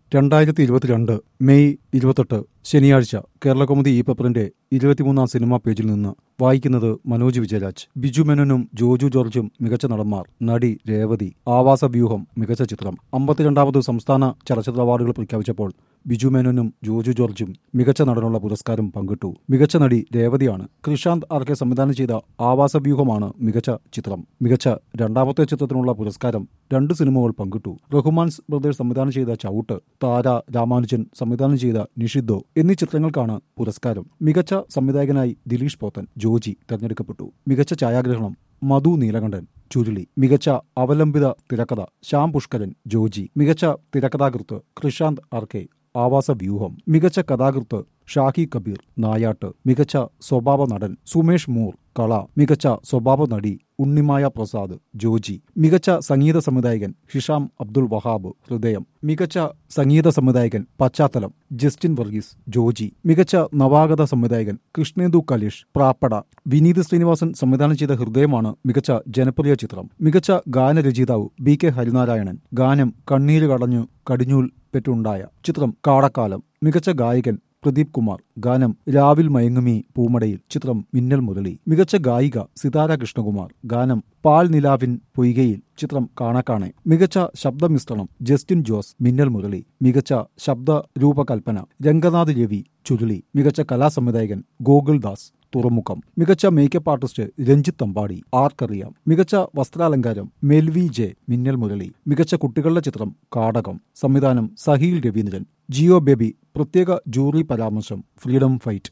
രണ്ടായിരത്തി ഇരുപത്തിരണ്ട് മെയ് ഇരുപത്തെട്ട് ശനിയാഴ്ച കേരളകൗമുദി ഈ പേപ്പറിന്റെ ഇരുപത്തിമൂന്നാം സിനിമാ പേജിൽ നിന്ന് വായിക്കുന്നത് മനോജ് വിജയരാജ് ബിജു മേനോനും ജോജു ജോർജും മികച്ച നടന്മാർ നടി രേവതി ആവാസ വ്യൂഹം മികച്ച ചിത്രം അമ്പത്തിരണ്ടാമത് സംസ്ഥാന ചലച്ചിത്ര അവാർഡുകൾ പ്രഖ്യാപിച്ചപ്പോൾ ബിജു മേനോനും ജോജു ജോർജും മികച്ച നടനുള്ള പുരസ്കാരം പങ്കിട്ടു മികച്ച നടി രേവതിയാണ് കൃഷാന്ത് ആർ കെ സംവിധാനം ചെയ്ത ആവാസ വ്യൂഹമാണ് മികച്ച ചിത്രം മികച്ച രണ്ടാമത്തെ ചിത്രത്തിനുള്ള പുരസ്കാരം രണ്ട് സിനിമകൾ പങ്കിട്ടു റഹ്മാൻസ് ബ്രദേഴ്സ് സംവിധാനം ചെയ്ത ചൌട്ട് താര രാമാനുജൻ സംവിധാനം ചെയ്ത നിഷിദ്ധോ എന്നീ ചിത്രങ്ങൾക്കാണ് പുരസ്കാരം മികച്ച സംവിധായകനായി ദിലീഷ് പോത്തൻ ജോജി തെരഞ്ഞെടുക്കപ്പെട്ടു മികച്ച ഛായാഗ്രഹണം മധു നീലകണ്ഠൻ ചുരുളി മികച്ച അവലംബിത തിരക്കഥ ശ്യാം പുഷ്കരൻ ജോജി മികച്ച തിരക്കഥാകൃത്ത് കൃഷാന്ത് ആർ കെ ആവാസ വ്യൂഹം മികച്ച കഥാകൃത്ത് ഷാഹി കബീർ നായാട്ട് മികച്ച സ്വഭാവ നടൻ സുമേഷ് മൂർ കള മികച്ച സ്വഭാവ നടി ഉണ്ണിമായ പ്രസാദ് ജോജി മികച്ച സംഗീത സംവിധായകൻ ഹിഷാം അബ്ദുൾ വഹാബ് ഹൃദയം മികച്ച സംഗീത സംവിധായകൻ പശ്ചാത്തലം ജസ്റ്റിൻ വർഗീസ് ജോജി മികച്ച നവാഗത സംവിധായകൻ കൃഷ്ണേന്ദു കലേഷ് പ്രാപ്പട വിനീത് ശ്രീനിവാസൻ സംവിധാനം ചെയ്ത ഹൃദയമാണ് മികച്ച ജനപ്രിയ ചിത്രം മികച്ച ഗാനരചയിതാവ് ബി കെ ഹരിനാരായണൻ ഗാനം കണ്ണീര് കടഞ്ഞു കടിഞ്ഞൂൽ പെറ്റുണ്ടായ ചിത്രം കാടക്കാലം മികച്ച ഗായകൻ പ്രദീപ് കുമാർ ഗാനം രാവിൽ മയങ്ങുമീ പൂമടയിൽ ചിത്രം മിന്നൽ മുരളി മികച്ച ഗായിക സിതാര കൃഷ്ണകുമാർ ഗാനം പാൽ നിലാവിൻ പൊയ്കയിൽ ചിത്രം കാണാക്കാണെ മികച്ച ശബ്ദമിശ്രണം ജസ്റ്റിൻ ജോസ് മിന്നൽ മുരളി മികച്ച ശബ്ദ രൂപകൽപ്പന രംഗനാഥ് രവി ചുരുളി മികച്ച കലാസംവിധായകൻ ഗോകുൽ ദാസ് തുറമുഖം മികച്ച മേക്കപ്പ് ആർട്ടിസ്റ്റ് രഞ്ജിത്ത് അമ്പാടി ആർക്കറിയാം മികച്ച വസ്ത്രാലങ്കാരം മെൽവി ജെ മിന്നൽ മുരളി മികച്ച കുട്ടികളുടെ ചിത്രം കാടകം സംവിധാനം സഹീൽ രവീന്ദ്രൻ ജിയോ ബേബി പ്രത്യേക ജൂറി പരാമർശം ഫ്രീഡം ഫൈറ്റ്